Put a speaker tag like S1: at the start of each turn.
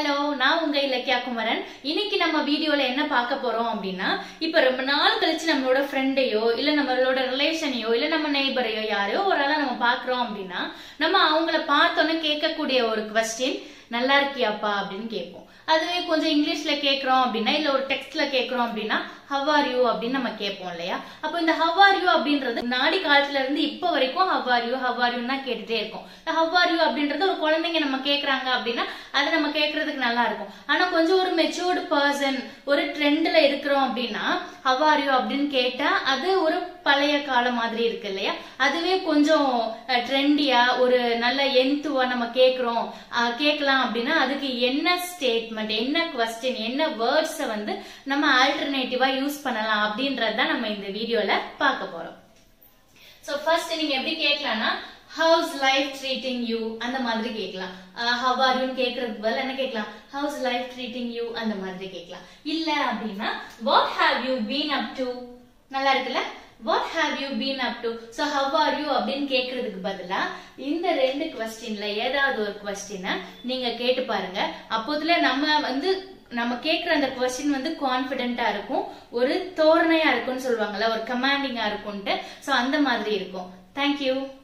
S1: hello நான் உங்க இலக்கியா குமரன் இன்னைக்கு நம்ம வீடியோல என்ன பார்க்க போறோம் அப்படின்னா இப்ப ரொம்ப நாள் கழிச்சு நம்மளோட ஃப்ரெண்டையோ இல்ல நம்மளோட ரிலேஷனையோ இல்ல நம்ம நெய்பரையோ யாரையோ ஒரு ஆளா நம்ம பாக்குறோம் அப்படின்னா நம்ம அவங்கள பார்த்தோன்னே கேட்கக்கூடிய ஒரு கொஸ்டின் நல்லா இருக்கியாப்பா அப்படின்னு கேட்போம் அதுவே கொஞ்சம் இங்கிலீஷ்ல கேக்குறோம் அப்படின்னா இல்ல ஒரு டெக்ஸ்ட்ல கேக்குறோம் அப்படின்னா ஹவ் ஆர் யூ அப்படின்னு நம்ம கேட்போம் இல்லையா அப்போ இந்த ஹவ் ஆர் யூ அப்படின்றது நாடி காலத்துல இருந்து இப்ப வரைக்கும் how are you how are you தான் கேட்டுட்டே இருக்கும் ஹவ் ஆர் யூ அப்படின்றது ஒரு குழந்தைங்க நம்ம கேக்குறாங்க அப்படின்னா அதை நம்ம கேட்கறதுக்கு நல்லா இருக்கும் ஆனா கொஞ்சம் ஒரு மெச்சூர்டு பர்சன் ஒரு ட்ரெண்ட்ல இருக்கிறோம் அப்படின்னா ஹவ் ஆர் யூ அப்படின்னு கேட்டா அது ஒரு பழைய காலம் மாதிரி இருக்கு இல்லையா அதுவே கொஞ்சம் ட்ரெண்டியா ஒரு நல்ல எந்துவா நம்ம கேக்குறோம் அஹ், கேட்கலாம் அப்படின்னா அதுக்கு என்ன ஸ்டேட்மெண்ட் என்ன கொஸ்டின் என்ன வேர்ட்ஸ வந்து நம்ம ஆல்டர்னேட்டிவா யூஸ் பண்ணலாம் அப்படின்றது தான் நம்ம இந்த வீடியோல பார்க்க போறோம் சோ ஃபர்ஸ்ட் நீங்க எப்படி கேட்கலாம்னா ஹவுஸ் லைஃப் ட்ரீட்டிங் யூ அந்த மாதிரி கேட்கலாம் ஹவ் ஆர் யூ கேக்குறதுக்கு பதில் என்ன கேட்கலாம் ஹவுஸ் லைஃப் ட்ரீட்டிங் யூ அந்த மாதிரி கேட்கலாம் இல்ல அப்படின்னா what have you been up to நல்லா இருக்குல்ல what have you been up to so how are you அப்படின்னு கேட்கறதுக்கு பதிலா இந்த ரெண்டு கொஸ்டின்ல ஏதாவது ஒரு கொஸ்டினை நீங்க கேட்டு பாருங்க அப்போதுல நம்ம வந்து நம்ம கேட்குற அந்த கொஸ்டின் வந்து கான்ஃபிடென்ட்டா இருக்கும் ஒரு தோரணையா இருக்கும்னு சொல்லுவாங்கல்ல ஒரு கமாண்டிங்கா இருக்கும்ட்டு ஸோ அந்த மாதிரி இருக்கும் தேங்க்யூ